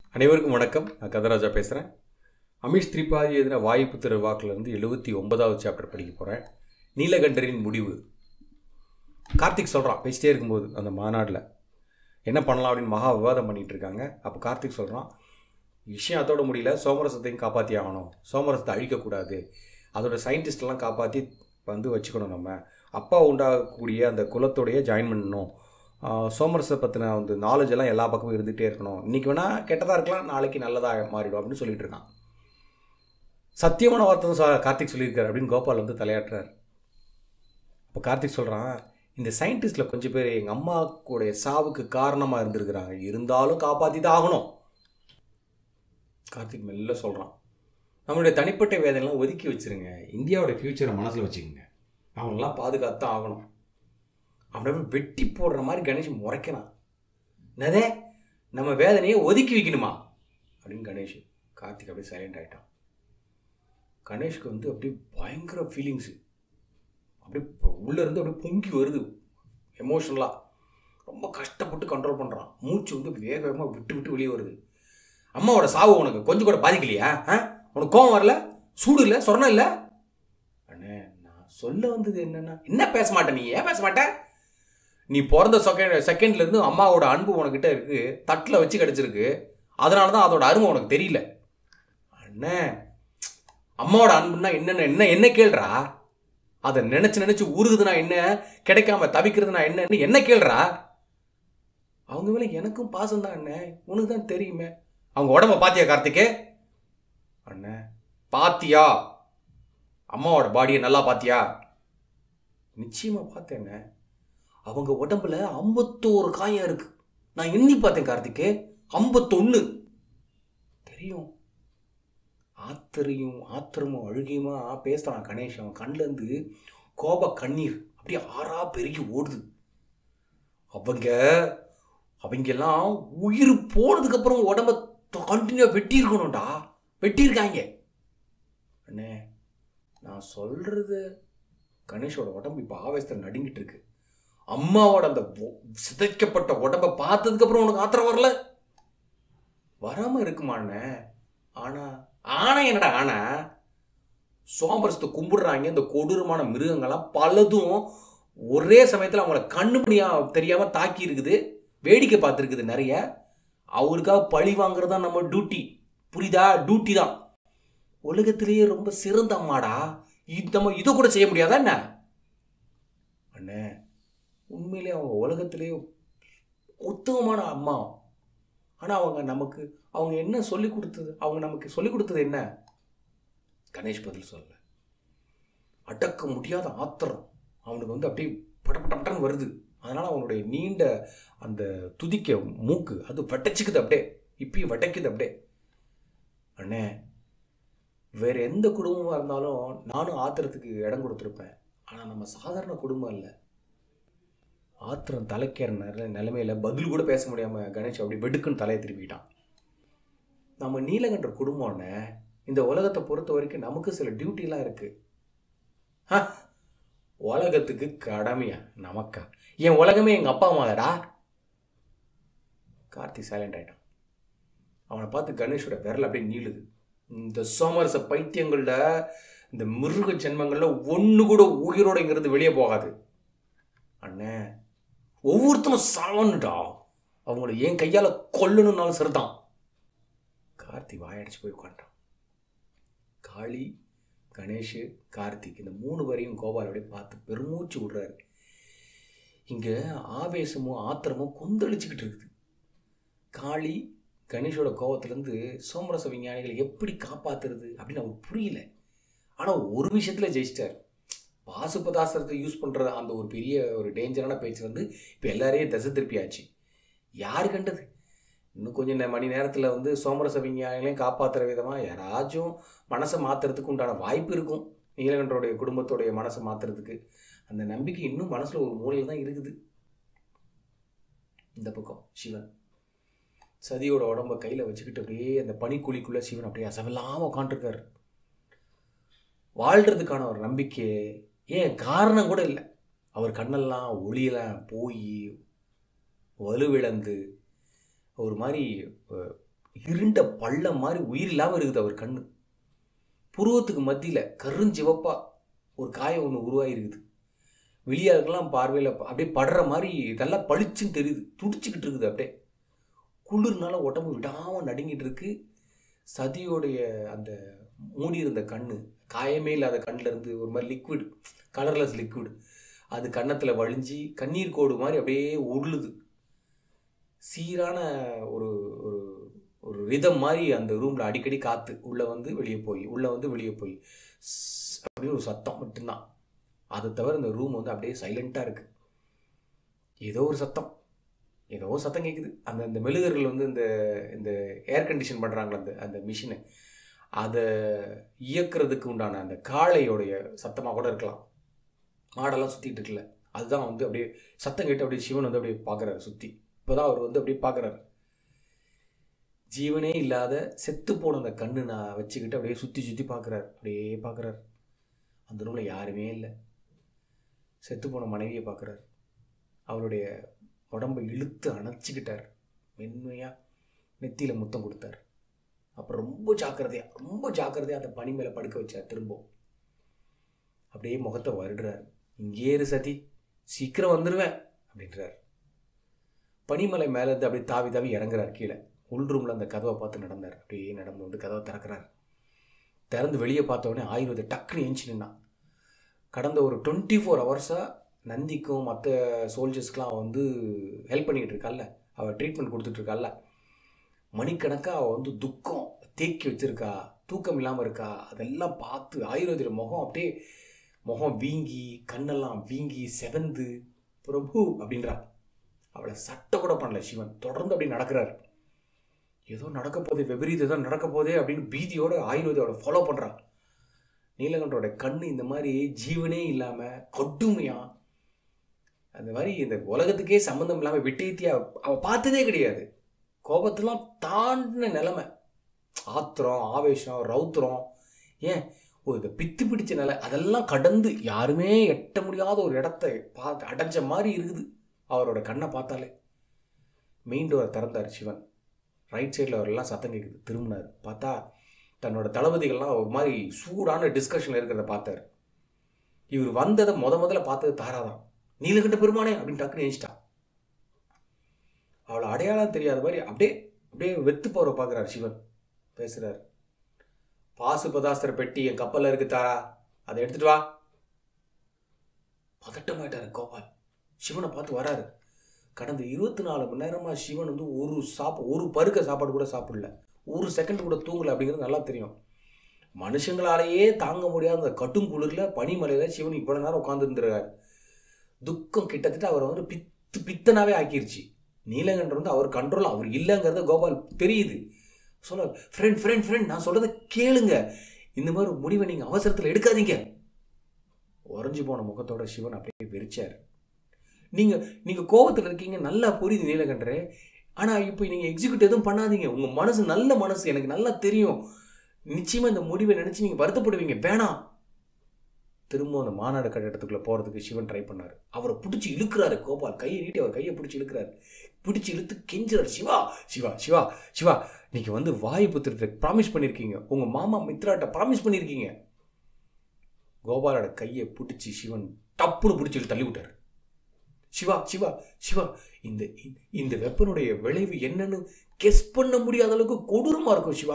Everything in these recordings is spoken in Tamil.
அனைவருக்கும் வணக்கம் நான் கதராஜா பேசுகிறேன் அமீஷ் திரிபாதி எழுதின வாய்ப்பு திருவாக்கிலேருந்து எழுபத்தி ஒன்பதாவது சாப்டர் படிக்க போகிறேன் நீலகண்டரின் முடிவு கார்த்திக் சொல்கிறான் பேசிட்டே இருக்கும்போது அந்த மாநாட்டில் என்ன பண்ணலாம் அப்படின்னு மகா விவாதம் பண்ணிகிட்டு இருக்காங்க அப்போ கார்த்திக் சொல்கிறான் விஷயம் அதோட முடியல சோமரசத்தையும் காப்பாற்றி ஆகணும் சோமரசத்தை அழிக்கக்கூடாது அதோட சயின்டிஸ்டெல்லாம் காப்பாற்றி வந்து வச்சுக்கணும் நம்ம அப்பா உண்டாகக்கூடிய அந்த குலத்தோடைய ஜாயின் பண்ணணும் ஆஹ் சோமரசை பற்றின வந்து நாலேஜ் எல்லாம் எல்லா பக்கமும் இருந்துகிட்டே இருக்கணும் இன்றைக்கி வேணால் கெட்டதாக இருக்கலாம் நாளைக்கு நல்லதாக மாறிடும் அப்படின்னு சொல்லிட்டு இருக்கான் சத்தியமான வார்த்தை தான் சா- கார்த்திக் சொல்லியிருக்காரு அப்படின்னு கோபால் வந்து தலையாட்டுறார் அப்போ கார்த்திக் சொல்கிறான் இந்த சயின்டிஸ்டில் கொஞ்சம் பேர் எங்கள் அம்மாவுடைய சாவுக்கு காரணமாக இருந்திருக்கிறாங்க இருந்தாலும் காப்பாற்றி தான் ஆகணும் கார்த்திக் மெல்ல சொல்கிறான் நம்மளுடைய தனிப்பட்ட வேதனைலாம் ஒதுக்கி வச்சிருங்க இந்தியாவோட ஃப்யூச்சரை மனசில் வச்சுக்கோங்க அவங்களெல்லாம் பாதுகாத்து தான் ஆகணும் அவனை போய் வெட்டி போடுற மாதிரி கணேஷ் முறைக்கிறான் என்னதே நம்ம வேதனையை ஒதுக்கி வைக்கணுமா அப்படின்னு கணேஷ் கார்த்திக் அப்படியே சைலண்ட் ஆகிட்டான் கணேஷ்க்கு வந்து அப்படியே பயங்கர ஃபீலிங்ஸு அப்படியே ப- உள்ள இருந்து அப்படியே பொங்கி வருது எமோஷனலாக ரொம்ப கஷ்டப்பட்டு கண்ட்ரோல் பண்ணுறான் மூச்சு வந்து வேக வேகமாக விட்டு விட்டு வெளியே வருது அம்மாவோட சாவு உனக்கு கொஞ்சம் கூட பாதிக்கலையா ஆ உனக்கு கோவம் வரல சூடு இல்லை சொரணம் இல்லை அண்ணே நான் சொல்ல வந்தது என்னன்னா என்ன பேச மாட்டே நீ ஏன் பேச மாட்டே நீ பிறந்த செகண்ட் செகண்ட்லேருந்து அம்மாவோட அன்பு உனக்கிட்ட இருக்கு தட்டில் வச்சு கிடச்சிருக்கு அதனால தான் அதோட அருமை உனக்கு தெரியல அண்ணே அம்மாவோட அன்புன்னா என்னென்ன என்ன என்ன கேள்றா அதை நினச்சி நினச்சி உருகுதுன்னா என்ன கிடைக்காம தவிக்கிறதுனா என்னன்னு என்ன கேள்றா அவங்க மேலே எனக்கும் பாசம் தான் அண்ணே உனக்கு தான் தெரியுமே அவங்க உடம்ப பாத்தியா கார்த்திகே அண்ணே பாத்தியா அம்மாவோட பாடியை நல்லா பாத்தியா நிச்சயமா பார்த்தேங்க அவங்க உடம்புல ஐம்பத்தோரு காயம் இருக்கு நான் எண்ணி பார்த்தேன் கார்த்திகே ஐம்பத்தொன்னு தெரியும் ஆத்திரையும் ஆத்திரமும் அழுகியுமா பேசுறான் கணேஷ் அவன் கண்ணுல இருந்து கோப கண்ணீர் அப்படியே ஆறா பெருகி ஓடுது அவங்க அவங்கெல்லாம் உயிர் போனதுக்கு அப்புறம் உடம்ப கண்டினியூ வெட்டி இருக்கணும்டா வெட்டியிருக்காங்க அண்ணே நான் சொல்றது கணேஷோட உடம்பு இப்போ ஆவேசத்தில் நடுங்கிட்டு இருக்கு அம்மாவோட அந்த ஒ- சிதைக்கப்பட்ட உடம்ப பார்த்ததுக்கு அப்புறம் உனக்கு ஆத்திரம் வரல வராம இருக்குமாண்ணே ஆனா ஆனா என்னடா ஆனா சோமரசத்தை கும்பிடுறாங்க இந்த கொடூரமான மிருகங்கள்லாம் பலதும் ஒரே சமயத்தில் அவங்கள கண்ணு மணியா தெரியாம தாக்கி இருக்குது வேடிக்கை பார்த்துருக்குது நிறைய அவருக்காக பழி வாங்குறது தான் நம்ம டியூட்டி புரியுதா டியூட்டி தான் உலகத்திலேயே ரொம்ப சிறந்த அம்மாடா இது நம்ம இதை கூட செய்ய முடியாதா என்ன அண்ணே உண்மையிலே அவங்க உலகத்திலேயே உத்தமமான அம்மா ஆனால் அவங்க நமக்கு அவங்க என்ன சொல்லி கொடுத்தது அவங்க நமக்கு சொல்லி கொடுத்தது என்ன கணேஷ் பதில் சொல்லல அடக்க முடியாத ஆத்திரம் அவனுக்கு வந்து அப்படியே படப்படப்பட்டன்னு வருது அதனால அவனுடைய நீண்ட அந்த துதிக்க மூக்கு அது வட்டச்சிக்குது அப்படியே இப்பயும் வட்டைக்குது அப்படியே அண்ணே வேற எந்த குடும்பமாக இருந்தாலும் நானும் ஆத்திரத்துக்கு இடம் கொடுத்துருப்பேன் ஆனால் நம்ம சாதாரண குடும்பம் இல்லை ஆத்திரம் தலைக்கேற நில நிலைமையில பதில் கூட பேச முடியாம கணேஷ் அப்படி வெடுக்குன்னு தலையை திருப்பிட்டான் நம்ம நீலகண்ட குடும்பம்னு இந்த உலகத்தை பொறுத்த வரைக்கும் நமக்கு சில டியூட்டிலாம் இருக்கு ஹ, உலகத்துக்கு கடமையா நமக்கா என் உலகமே எங்க அப்பா அம்மாடா கார்த்தி சைலண்ட் ஆயிட்டான் அவனை பார்த்து கணேஷோட விரல் அப்படியே நீளுது இந்த சோமரச பைத்தியங்கள்ல இந்த மிருக ஜென்மங்கள்ல ஒன்று கூட உயிரோட இங்கிருந்து வெளியே போகாது அண்ணே ஒவ்வொருத்தனும் சாவணுடா அவங்கள என் கையால கொல்லணும்னாலும் சரிதான் கார்த்தி வாயடிச்சு போய் உட்காந்துட்டான் காளி கணேஷ் கார்த்திக் இந்த மூணு பேரையும் கோபால் அப்படியே பார்த்து பெருமூச்சு விடுறாரு இங்க ஆவேசமும் ஆத்திரமும் கொந்தளிச்சுக்கிட்டு இருக்குது காளி கணேஷோட கோபத்திலேருந்து சோமரச விஞ்ஞானிகளை எப்படி காப்பாத்துறது அப்படின்னு அவருக்கு புரியல ஆனால் ஒரு விஷயத்தில் ஜெயிச்சிட்டார் பாசுபதாசரத்தை யூஸ் பண்ணுற அந்த ஒரு பெரிய ஒரு டேஞ்சரான பேச்சு வந்து இப்போ எல்லாரையும் திசை திருப்பியாச்சு யார் கண்டது இன்னும் கொஞ்சம் நே- மணி நேரத்தில் வந்து சோமரச விஞ்ஞானிகளையும் காப்பாற்றுற விதமாக யாராச்சும் மனசை மாற்றுறதுக்கு உண்டான வாய்ப்பு இருக்கும் நீலகண்டருடைய குடும்பத்தோடைய மனசை மாற்றுறதுக்கு அந்த நம்பிக்கை இன்னும் மனசில் ஒரு மூலையில் தான் இருக்குது இந்த பக்கம் சிவன் சதியோட உடம்ப கையில் வச்சுக்கிட்டு அப்படியே அந்த பனிக்குழிக்குள்ளே சிவன் அப்படியே அசவில்லாமல் உட்காந்துருக்காரு வாழ்கிறதுக்கான ஒரு நம்பிக்கை ஏன் காரணம் கூட இல்லை அவர் கண்ணெல்லாம் ஒளியெல்லாம் போய் வலுவிழந்து ஒரு மாதிரி அஹ், இருண்ட பள்ளம் மாதிரி உயிர் இல்லாமல் இருக்குது அவர் கண்ணு புருவத்துக்கு மத்தியில் கருஞ்சிவப்பா ஒரு காயம் ஒன்று உருவாகிருக்குது வெளியாளுக்கெல்லாம் பார்வையில் அப்படியே படுற மாதிரி நல்லா பளிச்சுன்னு தெரியுது துடிச்சிக்கிட்டு இருக்குது அப்படியே குளிர்னால உடம்பு விடாமல் நடுங்கிட்டு இருக்கு சதியோடைய அந்த மூடி இருந்த கண்ணு காயமே இல்லாத கண்ணில் இருந்து ஒரு மாதிரி லிக்விட் கலர்லெஸ் லிக்விட் அது கன்னத்தில் வழிஞ்சி கண்ணீர் கோடு மாதிரி அப்படியே உருளுது சீரான ஒரு ஒரு ஒரு ரிதம் மாதிரி அந்த ரூமில் அடிக்கடி காற்று உள்ளே வந்து வெளியே போய் உள்ளே வந்து வெளியே போய் ஸ் அப்படின்னு ஒரு சத்தம் மட்டும்தான் அதை தவிர இந்த ரூம் வந்து அப்படியே சைலண்ட்டாக இருக்குது ஏதோ ஒரு சத்தம் ஏதோ ஒரு சத்தம் கேட்குது அந்த இந்த மெழுகர்கள் வந்து இந்த இந்த ஏர் கண்டிஷன் பண்ணுறாங்களே அந்த அந்த மிஷினை அதை இயக்கிறதுக்கு உண்டான அந்த காளையோடைய சத்தமாக கூட இருக்கலாம் மாடெல்லாம் சுற்றிட்டு இருக்குல்ல அதுதான் வந்து அப்படியே சத்தம் கேட்டு அப்படியே சிவன் வந்து அப்படியே பார்க்குறாரு சுற்றி இப்போ தான் அவர் வந்து அப்படியே பார்க்குறாரு ஜீவனே இல்லாத செத்து போன அந்த கண்ணு நான் வச்சுக்கிட்டு அப்படியே சுற்றி சுற்றி பார்க்குறாரு அப்படியே பார்க்குறாரு அந்த ரூமில் யாருமே இல்லை செத்து போன மனைவியை பார்க்குறாரு அவருடைய உடம்பை இழுத்து அணைச்சிக்கிட்டார் மென்மையாக நெத்தியில் முத்தம் கொடுத்தார் அப்புறம் ரொம்ப ஜாக்கிரதையாக ரொம்ப ஜாக்கிரதையாக அந்த பனி மேலே படுக்க வச்சார் திரும்ப அப்படியே முகத்தை வருடுறார் இங்கே இரு சதி சீக்கிரம் வந்துடுவேன் அப்படின்றார் பனிமலை மேலேருந்து அப்படியே தாவி தாவி இறங்குறார் கீழே உள் ரூமில் அந்த கதவை பார்த்து நடந்தார் அப்படியே நடந்து வந்து கதவை திறக்கிறார் திறந்து வெளியே பார்த்தோடனே ஆயுர்வேத டக்குன்னு ஏஞ்சி நின்னான் கடந்த ஒரு டுவெண்ட்டி ஃபோர் ஹவர்ஸாக நந்திக்கும் மற்ற சோல்ஜர்ஸ்க்கெலாம் அவள் வந்து ஹெல்ப் பண்ணிக்கிட்டு இருக்கால்ல அவள் ட்ரீட்மெண்ட் கொடுத்துட்ருக்கால்ல மணிக்கணக்காக அவள் வந்து துக்கம் தேக்கி வச்சுருக்கா தூக்கம் இல்லாமல் இருக்கா அதெல்லாம் பார்த்து ஆயுர்வேதியோட முகம் அப்படியே முகம் வீங்கி கண்ணெல்லாம் வீங்கி செவந்து பிரபு அப்படின்றா அவளை சட்டை கூட பண்ணல சிவன் தொடர்ந்து அப்படி நடக்கிறார் ஏதோ நடக்க போதே விபரீதம் ஏதோ நடக்க போதே அப்படின்னு பீதியோட ஆயுர்வேதோட ஃபாலோ பண்ணுறான் நீலகண்டோட கண்ணு இந்த மாதிரி ஜீவனே இல்லாமல் கடுமையாக அந்த மாதிரி இந்த உலகத்துக்கே சம்மந்தம் இல்லாமல் விட்டேத்தியா அவள் பார்த்ததே கிடையாது கோபத்தெல்லாம் தாண்டின நிலைமை ஆத்திரம் ஆவேசம் ரௌத்திரம் ஏன் ஒரு இந்த பித்து பிடிச்ச நிலை அதெல்லாம் கடந்து யாருமே எட்ட முடியாத ஒரு இடத்த பார்த்து அடைஞ்ச மாதிரி இருக்குது அவரோட கண்ணை பார்த்தாலே மெயின் டோரை திறந்தார் சிவன் ரைட் சைடில் அவரெல்லாம் சத்தம் கேட்குது திரும்பினார் பார்த்தா தன்னோட தளபதிகள்லாம் ஒரு மாதிரி சூடான டிஸ்கஷனில் இருக்கிறத பார்த்தார் இவர் வந்ததை முத முதல்ல பார்த்தது தாராதான் நீலகண்ட பெருமானே அப்படின்னு டக்குன்னு எழுச்சிட்டா அவளை அடையாளம் தெரியாத மாதிரி அப்படியே அப்படியே வெத்து போகிற பார்க்குறார் சிவன் பேசுகிறார் பாசு பதாஸ்திர பெட்டி என் கப்பலில் இருக்கு தாரா அதை எடுத்துட்டு வா பதட்டமாயிட்டாரு கோபால் சிவனை பார்த்து வராரு கடந்த இருபத்தி நாலு மணி நேரமாக சிவன் வந்து ஒரு சாப்பா ஒரு பருக்க சாப்பாடு கூட சாப்பிடல ஒரு செகண்ட் கூட தூங்கலை அப்படிங்கிறது நல்லா தெரியும் மனுஷங்களாலேயே தாங்க முடியாத அந்த கட்டும் குளிரில் பனிமலையில் சிவன் இவ்வளோ நேரம் உட்காந்துருந்துருக்காரு துக்கம் கிட்டத்தட்ட அவரை வந்து பித்து பித்தனாவே ஆக்கிருச்சு நீலகண்டர் வந்து அவர் கண்ட்ரோல் அவர் இல்லைங்கிறத கோபால் தெரியுது சொல்ல ஃப்ரெண்ட் ஃப்ரெண்ட் ஃப்ரெண்ட் நான் சொல்கிறத கேளுங்க இந்த மாதிரி முடிவை நீங்கள் அவசரத்தில் எடுக்காதீங்க உறைஞ்சு போன முகத்தோட சிவன் அப்படியே வெறிச்சார் நீங்கள் நீங்கள் கோபத்தில் இருக்கீங்க நல்லா புரியுது நீலகண்டரே ஆனால் இப்போ நீங்கள் எக்ஸிக்யூட் எதுவும் பண்ணாதீங்க உங்கள் மனசு நல்ல மனசு எனக்கு நல்லா தெரியும் நிச்சயமாக இந்த முடிவை நினச்சி நீங்கள் வருத்தப்படுவீங்க வேணாம் திரும்ப அந்த மாநாடு கட்டிடத்துக்குள்ளே போகிறதுக்கு சிவன் ட்ரை பண்ணார் அவரை பிடிச்சி இழுக்கிறாரு கோபால் கையை நீட்டி அவர் கையை பிடிச்சி இழுக்கிறாரு பிடிச்சி இழுத்து கெஞ்சுறாரு சிவா சிவா சிவா சிவா நீங்கள் வந்து வாயு புத்திரத்தை ப்ராமிஸ் பண்ணியிருக்கீங்க உங்கள் மாமா மித்ராட்ட ப்ராமிஸ் பண்ணியிருக்கீங்க கோபாலோட கையை பிடிச்சி சிவன் டப்புன்னு பிடிச்சி தள்ளி விட்டார் சிவா சிவா சிவா இந்த இந்த வெப்பனுடைய விளைவு என்னன்னு கெஸ் பண்ண முடியாத அளவுக்கு கொடூரமாக இருக்கும் சிவா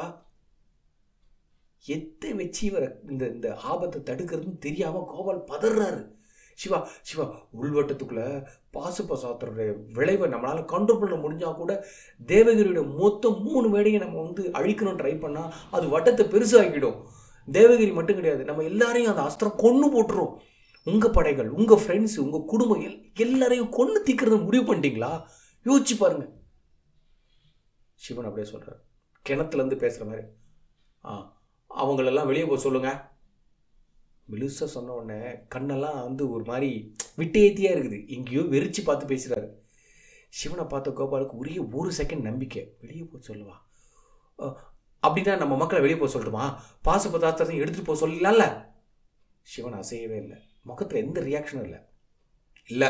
எத்தை வச்சு இவரை இந்த இந்த ஆபத்தை தடுக்கிறதுன்னு தெரியாமல் கோபால் பதறாரு சிவா சிவா உள்வட்டத்துக்குள்ள பாசுபசாத்திரோடைய விளைவை நம்மளால் கண்ட்ரோல் பண்ண முடிஞ்சால் கூட தேவகிரியோட மொத்தம் மூணு மேடையை நம்ம வந்து அழிக்கணும்னு ட்ரை பண்ணால் அது வட்டத்தை பெருசாகிடும் தேவகிரி மட்டும் கிடையாது நம்ம எல்லாரையும் அந்த அஸ்திரம் கொன்று போட்டுரும் உங்கள் படைகள் உங்கள் ஃப்ரெண்ட்ஸு உங்கள் குடும்பம் எல் எல்லாரையும் கொன்று தீக்கிறத முடிவு பண்ணிட்டீங்களா யோசிச்சு பாருங்க சிவன் அப்படியே சொல்கிறார் கிணத்துலேருந்து பேசுகிற மாதிரி ஆ அவங்களெல்லாம் வெளியே போக சொல்லுங்க மெலுசாக சொன்ன உடனே கண்ணெல்லாம் வந்து ஒரு மாதிரி விட்டேத்தியாக இருக்குது எங்கேயோ வெறிச்சு பார்த்து பேசுகிறாரு சிவனை பார்த்த கோபாலுக்கு உரிய ஒரு செகண்ட் நம்பிக்கை வெளியே போக சொல்லுவா அப்படின்னா நம்ம மக்களை வெளியே போக சொல்லட்டுமா பாச பதார்த்தத்தையும் எடுத்துகிட்டு போக சொல்லலாம்ல சிவன் அசையவே இல்லை முகத்தில் எந்த ரியாக்ஷனும் இல்லை இல்லை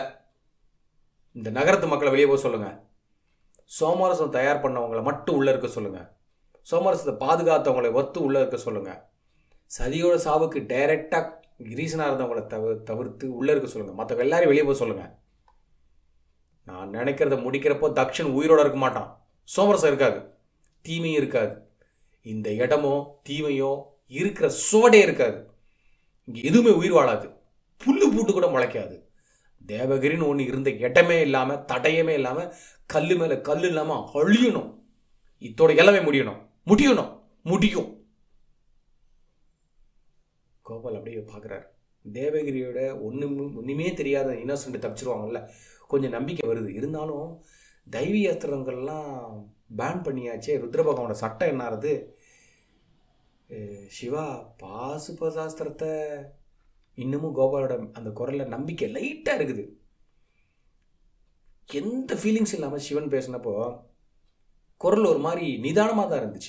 இந்த நகரத்து மக்களை வெளியே போக சொல்லுங்கள் சோமரசம் தயார் பண்ணவங்களை மட்டும் உள்ளே இருக்க சொல்லுங்கள் சோமரசத்தை பாதுகாத்தவங்களை ஒத்து உள்ளே இருக்க சொல்லுங்கள் சதியோட சாவுக்கு டைரெக்டாக ரீசனாக இருந்தவங்கள தவிர தவிர்த்து உள்ளே இருக்க சொல்லுங்கள் மற்ற எல்லாரையும் வெளியே போக சொல்லுங்கள் நான் நினைக்கிறத முடிக்கிறப்போ தக்ஷன் உயிரோட இருக்க மாட்டான் சோமரசம் இருக்காது தீமையும் இருக்காது இந்த இடமோ தீமையோ இருக்கிற சுவடே இருக்காது இங்கே எதுவுமே உயிர் வாழாது புல்லு பூட்டு கூட முளைக்காது தேவகிரின்னு ஒன்று இருந்த இடமே இல்லாமல் தடயமே இல்லாமல் கல் மேலே கல் இல்லாமல் அழியணும் இத்தோட எல்லாமே முடியணும் முடியணும் முடியும் கோபால் அப்படியே பார்க்குறாரு தேவகிரியோட ஒன்றும் ஒன்றுமே தெரியாத இன்னோசன்ட் தப்பிச்சிருவாங்கல்ல கொஞ்சம் நம்பிக்கை வருது இருந்தாலும் தெய்வீ அஸ்திரங்கள்லாம் பேன் பண்ணியாச்சே ருத்ரபகவானோட சட்டம் என்ன ஆறுது அஹ் சிவா பாசுபசாஸ்திரத்தை இன்னமும் கோபாலோட அந்த குரலில் நம்பிக்கை லைட்டாக இருக்குது எந்த ஃபீலிங்ஸ் இல்லாமல் சிவன் பேசினப்போ குரல் ஒரு மாதிரி நிதானமாக தான் இருந்துச்சு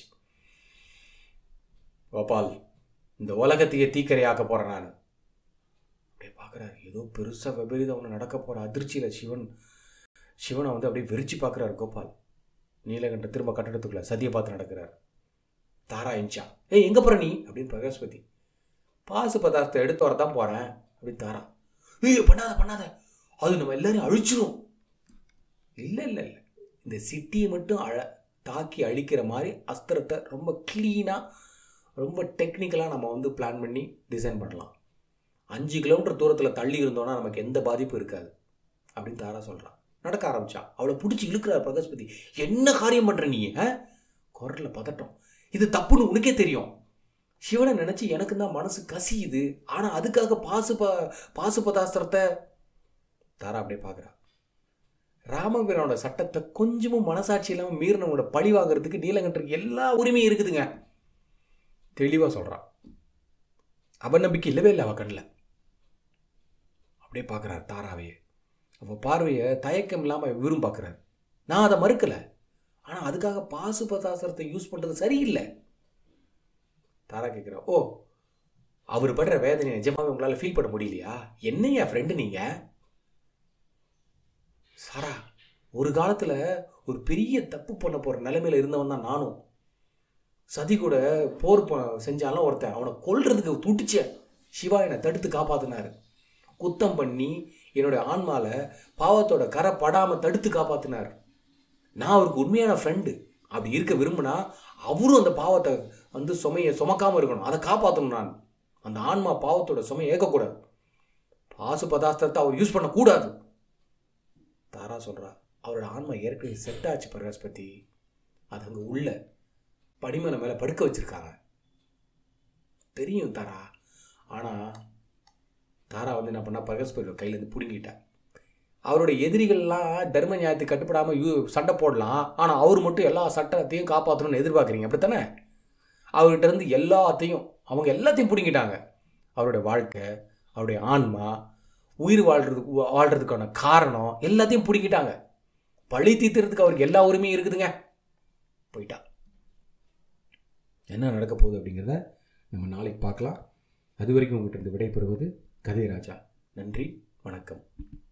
கோபால் இந்த உலகத்தையே தீக்கரையாக்க போகிறேன் நான் அப்படியே பார்க்குறாரு ஏதோ பெருசாக விபரீதம் ஒன்று நடக்க போகிற அதிர்ச்சியில் சிவன் சிவனை வந்து அப்படியே வெறிச்சு பார்க்குறாரு கோபால் நீலகண்ட திரும்ப கட்டடத்துக்குள்ள சதியை பார்த்து நடக்கிறார் தாரா இன்ச்சா ஏய் எங்கே போகிற நீ அப்படின்னு பிரகாஷ்பதி பாசு பதார்த்தம் எடுத்து வர தான் போகிறேன் அப்படின்னு தாரா ஏய் பண்ணாத பண்ணாத அது நம்ம எல்லாரையும் அழிச்சிரும் இல்லை இல்லை இல்லை இந்த சிட்டியை மட்டும் அழ தாக்கி அழிக்கிற மாதிரி அஸ்திரத்தை ரொம்ப க்ளீனாக ரொம்ப டெக்னிக்கலாக நம்ம வந்து பிளான் பண்ணி டிசைன் பண்ணலாம் அஞ்சு கிலோமீட்டர் தூரத்தில் தள்ளி இருந்தோன்னா நமக்கு எந்த பாதிப்பும் இருக்காது அப்படின்னு தாரா சொல்கிறான் நடக்க ஆரம்பிச்சா அவளை பிடிச்சி இழுக்கிறார் பிரகாஷ்பதி என்ன காரியம் பண்ணுற நீ ஆ குரலில் பதட்டம் இது தப்புன்னு உனக்கே தெரியும் சிவனை நினச்சி எனக்கு தான் மனசு கசியுது ஆனால் அதுக்காக பாசு ப பாசுபதாஸ்திரத்தை தாரா அப்படியே பார்க்குறா ராமவீரனோட சட்டத்தை கொஞ்சமும் மனசாட்சி இல்லாமல் மீறினவங்களோட பழி வாங்குறதுக்கு நீலகண்டருக்கு எல்லா உரிமையும் இருக்குதுங்க தெளிவாக சொல்கிறான் அவநம்பிக்கை இல்லவே இல்லை அவ கண்ணில் அப்படியே பார்க்குறாரு தாராவையே அவள் பார்வையை தயக்கம் இல்லாமல் இவரும் பார்க்குறாரு நான் அதை மறுக்கலை ஆனால் அதுக்காக பாசுபதாசரத்தை யூஸ் பண்ணுறது சரியில்லை தாரா கேட்குறா ஓ அவர் படுற வேதனை நிஜமாவே உங்களால் ஃபீல் பண்ண முடியலையா என்னையா ஃப்ரெண்டு நீங்கள் சாரா ஒரு காலத்தில் ஒரு பெரிய தப்பு பண்ண போகிற நிலைமையில இருந்தவன் தான் நானும் சதி கூட போர் ப- செஞ்சாலும் ஒருத்தன் அவனை கொல்றதுக்கு துடிச்ச சிவா என்னை தடுத்து காப்பாத்தினாரு குத்தம் பண்ணி என்னுடைய ஆன்மால பாவத்தோட கரை படாமல் தடுத்து காப்பாத்தினார் நான் அவருக்கு உண்மையான ஃப்ரெண்டு அப்படி இருக்க விரும்பினா அவரும் அந்த பாவத்தை வந்து சுமையை சுமக்காமல் இருக்கணும் அதை காப்பாற்றணும் நான் அந்த ஆன்மா பாவத்தோட சுமையை ஏற்கக்கூடாது பாசு பதார்த்தத்தை அவர் யூஸ் பண்ணக்கூடாது தாரா சொல்றா அவரோட ஆன்மா ஏற்கனவே செட் ஆச்சு பிரகாஷ்பதி அது அங்கே உள்ள படிமனை மேலே படுக்க வச்சிருக்காங்க தெரியும் தாரா ஆனால் தாரா வந்து என்ன பண்ணா பிரகாஷ்பதி கையிலேருந்து பிடுங்கிட்டா அவருடைய எதிரிகள்லாம் தர்ம நியாயத்துக்கு கட்டுப்படாமல் யூ சண்டை போடலாம் ஆனால் அவர் மட்டும் எல்லா சட்டத்தையும் காப்பாற்றணும்னு எதிர்பார்க்குறீங்க அப்படித்தானே அவர்கிட்ட இருந்து எல்லாத்தையும் அவங்க எல்லாத்தையும் பிடுங்கிட்டாங்க அவருடைய வாழ்க்கை அவருடைய ஆன்மா உயிர் வாழ்றதுக்கு வாழ்றதுக்கான காரணம் எல்லாத்தையும் பிடிக்கிட்டாங்க பழி தீர்த்துறதுக்கு அவருக்கு எல்லா உரிமையும் இருக்குதுங்க போயிட்டா என்ன நடக்க போகுது அப்படிங்கிறத நம்ம நாளைக்கு பார்க்கலாம் அது வரைக்கும் உங்கள்கிட்ட இருந்து விடைபெறுவது கதைராஜா நன்றி வணக்கம்